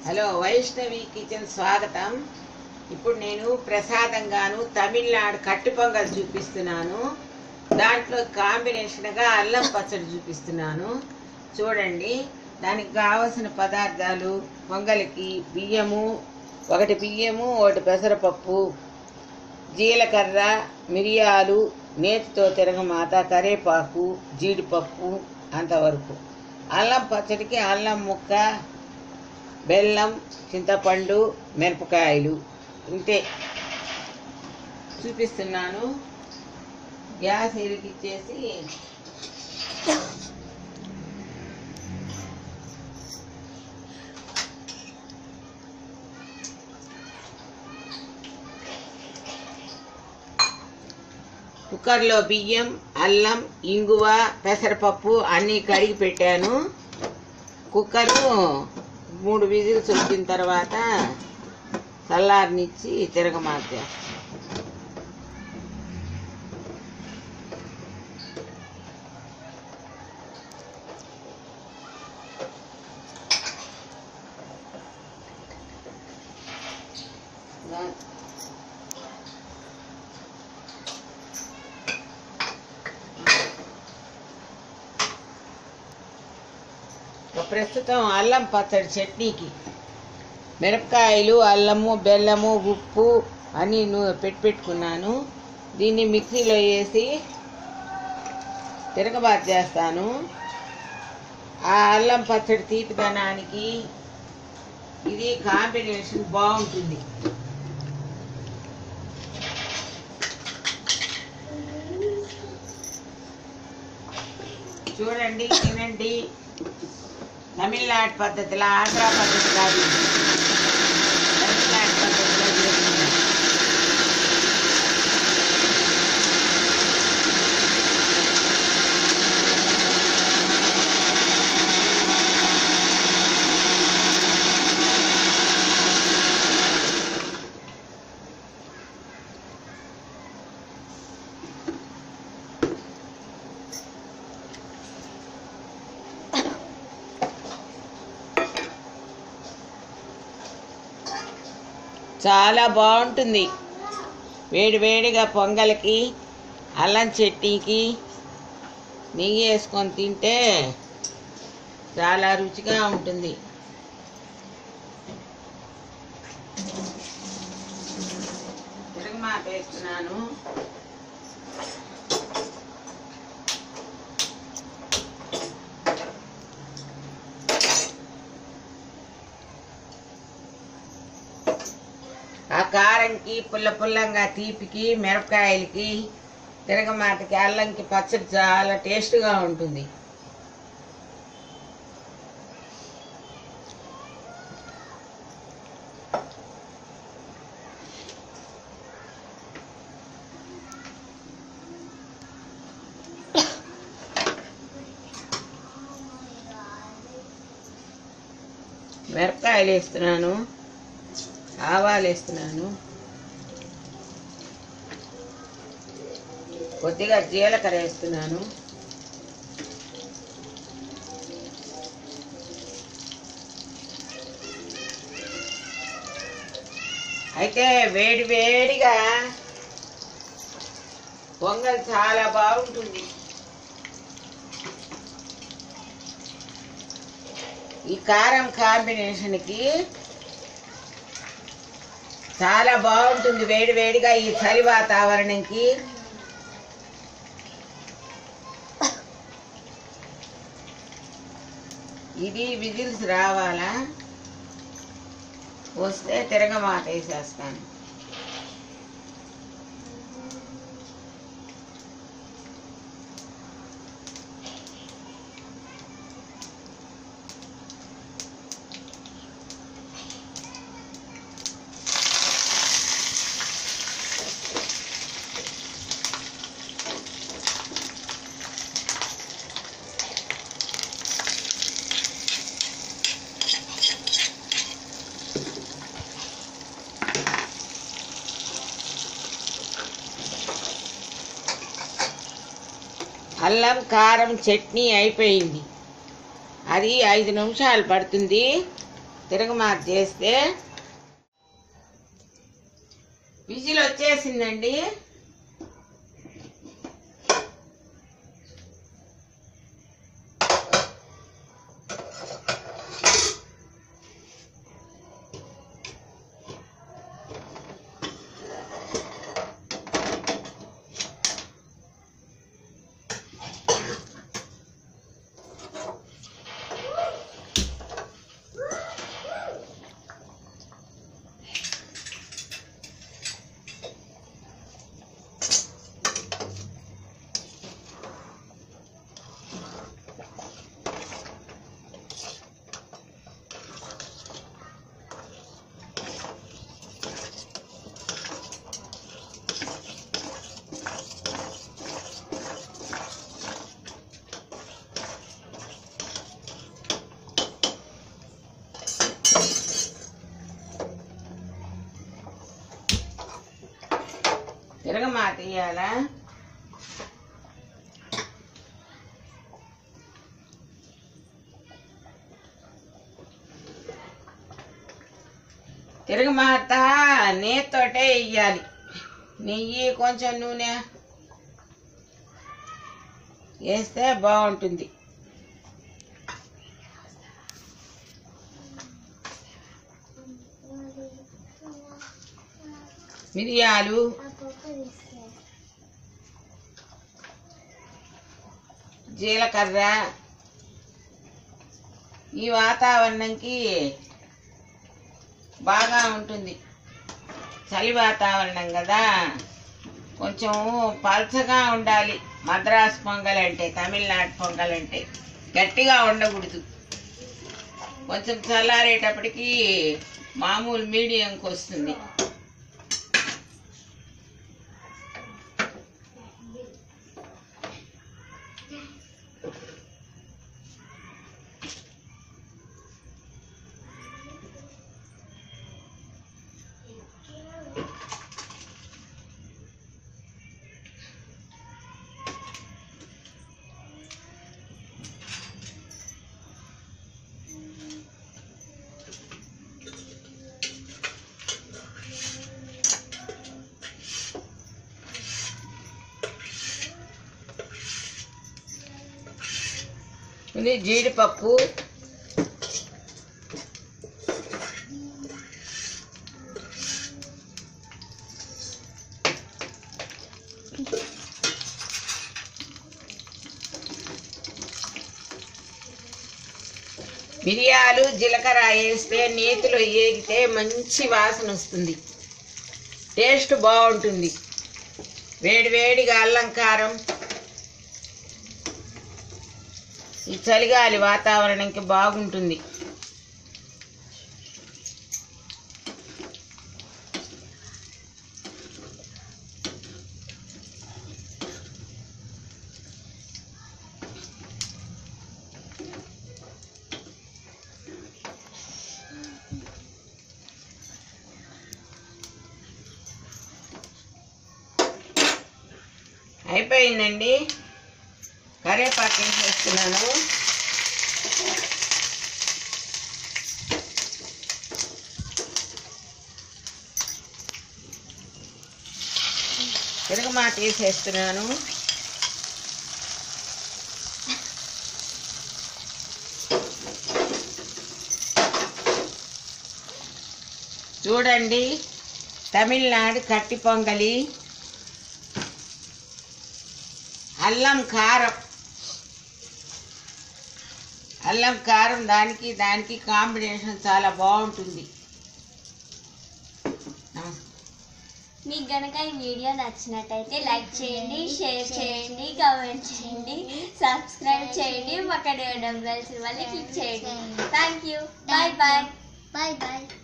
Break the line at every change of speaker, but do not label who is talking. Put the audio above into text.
Hello Vaishnavi kitchen స్వాగతం ఇప్పుడు నేను ప్రసాదంగాను తమిళనాడు కట్టు పొంగల్ చూపిస్తున్నాను దాంట్లో కాంబినేషన్గా అల్లం పచ్చడి చూపిస్తున్నాను చూడండి దానికి కావలసిన పదార్థాలు పొంగలికి బియ్యము ఒకటి బియ్యము ఒకటి పెసరపప్పు జీలకర్ర మిరియాలు నేతితో తిరగమాత కరేపాకు జీడిపప్పు అంతవరకు అల్లం పచ్చడికి అల్లం ముక్క బెల్లం చింతపండు మిరపకాయలు ఇంతే చూపిస్తున్నాను గ్యాస్ ఇరికిచ్చేసి కుక్కర్లో బియ్యం అల్లం ఇంగువ పెసరపప్పు అన్నీ కడిగి పెట్టాను కుక్కరు మూడు విజిల్స్ వచ్చిన తర్వాత చల్లారనిచ్చి తిరగమార్చా ప్రస్తుతం అల్లం పచ్చడి చట్నీకి మిరపకాయలు అల్లము బెల్లము ఉప్పు అన్నీ ను- పెట్టి పెట్టుకున్నాను దీన్ని మిక్సీలో వేసి తిరగబాటు చేస్తాను ఆ అల్లం పచ్చడి తీపిదనానికి ఇది కాంబినేషన్ బాగుంటుంది చూడండి తినండి తమిళనాడు పద్ధతిలో ఆంధ్ర పద్ధతి కాదు ఇది. తమిళనాడు పద్ధతిలో చేస్తున్నాను. చాలా బాగుంటుంది వేడి వేడిగా పొంగల్కి అల్లం చట్నీకి నెయ్యి వేసుకొని తింటే చాలా రుచిగా ఉంటుంది తిరగమాత వేస్తున్నాను ఆ కారంకి పుల్ల పుల్లంగా తీపికి మిరపకాయలకి తిరగమాతకి అల్లంకి పచ్చడి చాలా టేస్ట్గా ఉంటుంది మిరపకాయలు వేస్తున్నాను ఆవాలు వేస్తున్నాను కొద్దిగా జీలకర్ర వేస్తున్నాను అయితే వేడి వేడిగా పొంగల్ చాలా బాగుంటుంది ఈ కారం కాంబినేషన్కి చాలా బాగుంటుంది వేడి వేడిగా ఈ చలి వాతావరణంకి ఇది విజిల్స్ రావాలా వస్తే తిరగమాట వేసేస్తాను అల్లం కారం చట్నీ అయిపోయింది అది ఐదు నిమిషాలు పడుతుంది తిరగమాత చేస్తే విజిల్ వచ్చేసిందండి తిరగమాత ఇయ్యాలా తిరగమాత నేతోటే ఇయ్యాలి నెయ్యి కొంచెం నూనె వేస్తే బాగుంటుంది మిరియాలు జీలకర్ర ఈ వాతావరణంకి బాగా ఉంటుంది చలి వాతావరణం కదా కొంచెం పల్చగా ఉండాలి మద్రాసు పొంగల్ అంటే తమిళనాడు పొంగల్ అంటే గట్టిగా ఉండకూడదు కొంచెం చల్లారేటప్పటికి మామూలు మీడియంకి వస్తుంది ఇది జీడిపప్పు మిరియాలు జీలకర్ర వేస్తే నేతిలో ఏగితే మంచి వాసన వస్తుంది టేస్ట్ బాగుంటుంది వేడి వేడిగా అల్లం కారం ఈ చలిగాలి వాతావరణంకి బాగుంటుంది అయిపోయిందండి కరేపాకు వేసేస్తున్నాను తిరగమాత వేసేస్తున్నాను చూడండి తమిళనాడు కట్టి పొంగలి అల్లం కారం అల్లం కారం దానికి దానికి కాంబినేషన్ చాలా బాగుంటుంది నమస్తే
మీకు గనక ఈ వీడియో నచ్చినట్టయితే లైక్ చేయండి షేర్ చేయండి కామెంట్ చేయండి సబ్స్క్రైబ్ చేయండి పక్కన డబ్బులు మళ్ళీ క్లిక్ చేయండి thank you bye bye
Bye bye.